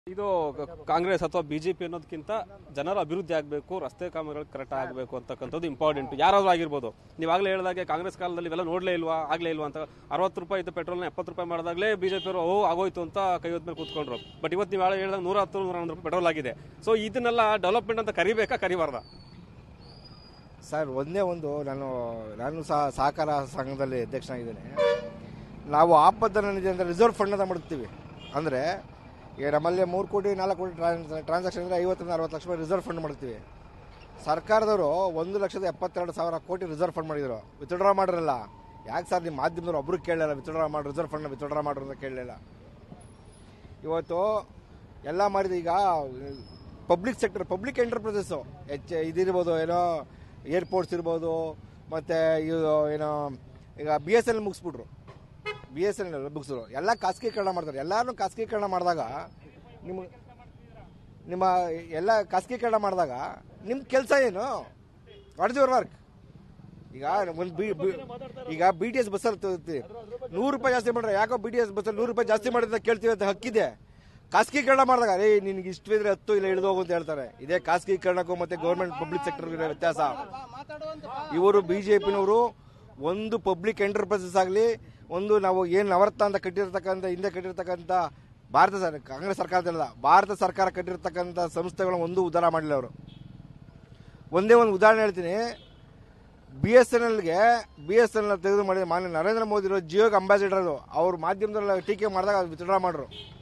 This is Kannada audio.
ಇದು ಕ- ಕಾಂಗ್ರೆಸ್ ಅಥವಾ ಬಿಜೆಪಿ ಅನ್ನೋದಕ್ಕಿಂತ ಜನರ ಅಭಿವೃದ್ಧಿ ಆಗಬೇಕು ರಸ್ತೆ ಕಾಮಗಾರಿಗಳು ಕರೆಕ್ಟ್ ಆಗಬೇಕು ಅಂತಕ್ಕಂಥದ್ದು ಇಂಪಾರ್ಟೆಂಟ್ ಯಾರಾದ್ರೂ ಆಗಿರ್ಬೋದು ನೀವಾಗಲೇ ಹೇಳಿದಾಗೆ ಕಾಂಗ್ರೆಸ್ ಕಾಲದಲ್ಲಿ ಇವೆಲ್ಲ ನೋಡ್ಲೇ ಇಲ್ವಾ ಆಗ್ಲೇ ಇಲ್ವಾ ಅಂತ ಅರವತ್ತು ರೂಪಾಯಿ ಇತ್ತು ಪೆಟ್ರೋಲ್ನ ಎಪ್ಪತ್ತು ರೂಪಾಯಿ ಮಾಡಿದಾಗಲೇ ಬಿಜೆಪಿಯವರು ಓ ಆಗೋಯ್ತು ಅಂತ ಕೈ ಹೊತ್ತ ಮೇಲೆ ಕೂತ್ಕೊಂಡ್ರು ಬಟ್ ಇವತ್ತು ನೀವು ಹೇಳಿದಾಗ ನೂರ ಹತ್ತು ನೂರ ಹನ್ನೊಂದು ರೂಪಾಯಿ ಪೆಟ್ರೋಲ್ ಆಗಿದೆ ಸೊ ಇದನ್ನೆಲ್ಲ ಡೆವಲಪ್ಮೆಂಟ್ ಅಂತ ಕರಿಬೇಕಾ ಕರಿಬಾರ್ದ ಸರ್ ಒಂದೇ ಒಂದು ನಾನು ನಾನು ಸಹ ಸಹಕಾರ ಸಂಘದಲ್ಲಿ ಅಧ್ಯಕ್ಷನಾಗಿದ್ದೇನೆ ನಾವು ಆಪತ್ತನ ನಿಧಿ ಅಂದರೆ ರಿಸರ್ವ್ ಫಂಡ್ ಅಂತ ಮಾಡ್ತೀವಿ ಅಂದರೆ ಈಗ ನಮ್ಮಲ್ಲಿ ಮೂರು ಕೋಟಿ ನಾಲ್ಕು ಕೋಟಿ ಟ್ರಾನ್ಸಾಕ್ಷನ್ ಅಂದರೆ ಐವತ್ತರಿಂದ ಅರವತ್ತು ಲಕ್ಷ ರೂಪಾಯಿ ರಿಸರ್ವ್ ಫಂಡ್ ಮಾಡ್ತೀವಿ ಸರ್ಕಾರದವರು ಒಂದು ಲಕ್ಷದ ಎಪ್ಪತ್ತೆರಡು ಸಾವಿರ ಕೋಟಿ ರಿಸರ್ವ್ ಫಂಡ್ ಮಾಡಿದರು ವಿತ್ಡ್ರಾ ಮಾಡಿರಲ್ಲ ಯಾಕೆ ಸರ್ ನಿಮ್ಮ ಮಾಧ್ಯಮದವ್ರು ಒಬ್ರು ಕೇಳಲಿಲ್ಲ ವಿತ್ಡ್ರಾ ಮಾಡಿ ರಿಸರ್ವ್ ಫಂಡ್ ವಿತ್ಡ್ರಾ ಮಾಡ್ರು ಅಂತ ಕೇಳಲಿಲ್ಲ ಇವತ್ತು ಎಲ್ಲ ಮಾಡಿದ ಈಗ public sector public enterprises H ಇದಿರ್ಬೋದು ಏನೋ ಏರ್ಪೋರ್ಟ್ಸ್ ಇರ್ಬೋದು ಮತ್ತು ಇದು ಏನೋ ಈಗ ಬಿ ಎಸ್ ಎಲ್ ಮುಗಿಸ್ಬಿಟ್ರು ಬಿ ಎಸ್ ಎಲ್ ಮುಗಿಸಿದ್ರು ಎಲ್ಲ ಖಾಸಗೀಕರಣ ಮಾಡ್ತಾರೆ ಎಲ್ಲರೂ ಖಾಸಗೀಕರಣ ಮಾಡಿದಾಗ ನಿಮ್ಮ ನಿಮ್ಮ ಎಲ್ಲ ಖಾಸಗೀಕರಣ ಮಾಡಿದಾಗ ನಿಮ್ಮ ಕೆಲಸ ಏನು ವಾಟ್ ಇಸ್ ಯುವರ್ ವರ್ಕ್ ಈಗ ಒಂದು ಬಿ ಬಿ- ಈಗ ಬಿ ಟಿ ಎಸ್ ಬಸ್ಸಲ್ಲಿ ತಗೋತೀವಿ ನೂರು ರೂಪಾಯಿ ಜಾಸ್ತಿ ಮಾಡ್ರೆ ಯಾಕೋ ಬಿ ಟಿ ಎಸ್ ಬಸ್ಸಲ್ಲಿ ನೂರು ರೂಪಾಯಿ ಜಾಸ್ತಿ ಮಾಡಿದ್ರೆ ಕೇಳ್ತೀವಿ ಅಂತ ಹಕ್ಕಿದೆ ಖಾಸಗೀಕರಣ ಮಾಡಿದಾಗ ಏ ನಿನ್ಗೆ ಇಷ್ಟಿದ್ರೆ ಹತ್ತು ಇಲ್ಲ ಇಳಿದು ಹೋಗು ಅಂತ ಹೇಳ್ತಾರೆ ಇದೇ ಖಾಸಗೀಕರಣಕ್ಕೂ ಮತ್ತೆ ಗೌರ್ಮೆಂಟ್ ಪಬ್ಲಿಕ್ ಸೆಕ್ಟರ್ ವ್ಯತ್ಯಾಸ ಇವರು ಬಿಜೆಪಿನವರು ಒಂದು ಪಬ್ಲಿಕ್ ಎಂಟರ್ಪ್ರೈಸಸ್ ಆಗಲಿ ಒಂದು ನಾವು ಏನು ನವರತ್ನ ಅಂತ ಕಟ್ಟಿರ್ತಕ್ಕಂಥ ಹಿಂದೆ ಕಟ್ಟಿರ್ತಕ್ಕಂಥ ಭಾರತ ಸರ್ ಕಾಂಗ್ರೆಸ್ ಸರ್ಕಾರದಲ್ಲ ಭಾರತ ಸರ್ಕಾರ ಕಟ್ಟಿರ್ತಕ್ಕಂಥ ಸಂಸ್ಥೆಗಳನ್ನ ಒಂದು ಉದ್ಧಾರ ಮಾಡಲಿಲ್ಲ ಅವರು ಒಂದೇ ಒಂದು ಉದಾಹರಣೆ ಹೇಳ್ತೀನಿ ಬಿ ಎಸ್ ಎನ್ ಎಲ್ಗೆ ಬಿ ಎಸ್ ಎನ್ ಎಲ್ ತೆಗೆದು ಮಾಡಿದ ಮಾನ್ಯ ನರೇಂದ್ರ ಮೋದಿ ಜಿಯೋಗೆ ಅಂಬಾಸಿಡರ್ ಅವ್ರ ಮಾಧ್ಯಮದಲ್ಲಿ ಟೀಕೆ ಮಾಡಿದಾಗ ಅದು ವಿತ್ಡ್ರಾ ಮಾಡ್ರು